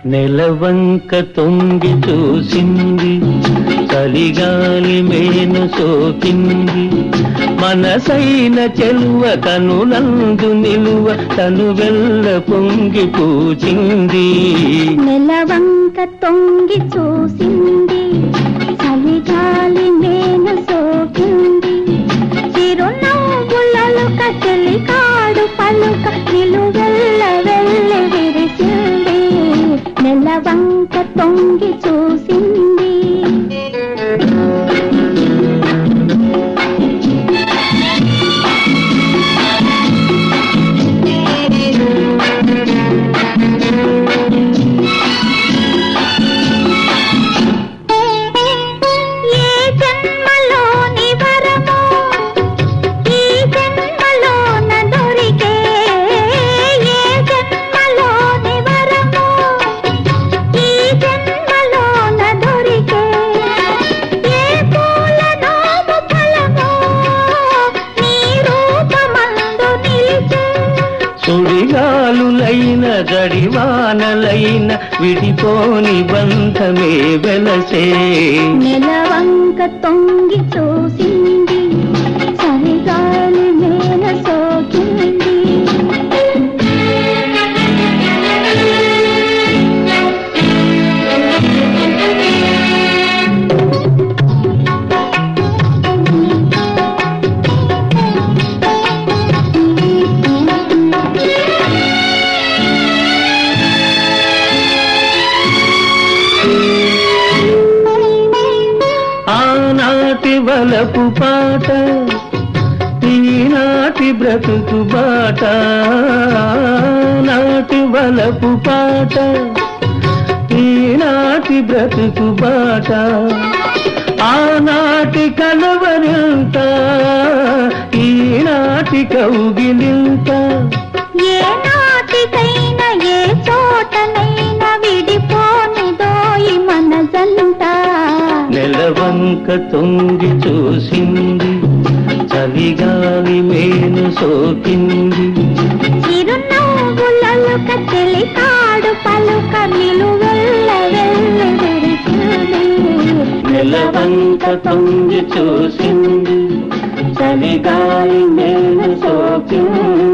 నెలవంక తొంగి చూసింది చలిగాలి మేను సోకింది మనసైన చెలువ కనులందు నిలువ తను వెళ్ళ పొంగి పూచింది నెలవంక తొంగి చూసింది చలిగాలి మేను సోకింది చిరునవ్వులలుక చెలికాడు పలుక నిలువెల్ల వెళ్ళి విరిసింది నెలవంక తొంగి చూసింది ఏ జన్మలోని వరమో ఈ జన్మలోన దొరికే ఏ జన్మలోని వరమో ఈ జన్మలోన దొరికే ఏ పూల నోము ఫలమో నీ రూపమందు నిలిచే సుడిగాలులైన జడివానలైన విడిపోని బంధమే వెలసే నెలవంక తొంగి చూసింది చలిగాలి మేన సోకింది ఆనాటి వలపు పాట ఈనాటి బ్రతుకు బాట నాటి వలపు పాట ఈనాటి బ్రతుకు బాట ఆనాటి కలవరింత ఈనాటి కౌగిలింత ఏ నాటికైనా ఏ చోటనైనా విడిపోనిదోయి మనసంతా నెలవంక తొంగి చూసింది చలిగాలి మేను సోకింది చిరునవ్వులలుక చెలికాడు పలుక నిలువెల్ల వెళ్ళి విరిసింది నెలవంక తొంగి చూసింది చలిగాలి మేను సోకింది